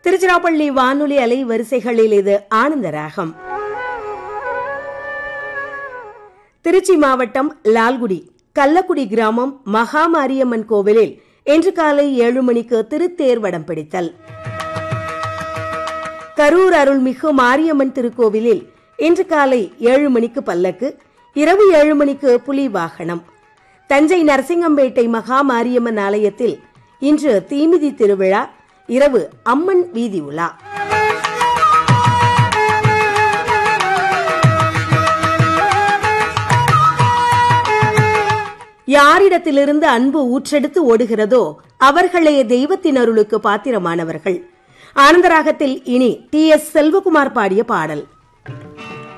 திருச்சிராப்பள்ளி வானொலி அலை வரிசைகளில் இது ஆனந்த ராகம் திருச்சி மாவட்டம் லால்குடி கள்ளக்குடி கிராமம் மகாமாரியம்மன் கோவிலில் இன்று காலை ஏழு மணிக்கு திருத்தேர் வடம் பிடித்தல் கரூர் அருள்மிகு மாரியம்மன் திருக்கோவிலில் இன்று காலை ஏழு மணிக்கு பல்லக்கு இரவு ஏழு மணிக்கு புலி வாகனம் தஞ்சை நரசிங்கம்பேட்டை மகா மாரியம்மன் ஆலயத்தில் இன்று தீமிதி திருவிழா இரவு அம்மன் வீதி உலா யாரிடத்திலிருந்து அன்பு ஊற்றெடுத்து ஓடுகிறதோ அவர்களே தெய்வத்தின் அருளுக்கு பாத்திரமானவர்கள் ஆனந்தராகத்தில் இனி டி எஸ் செல்வகுமார் பாடிய பாடல்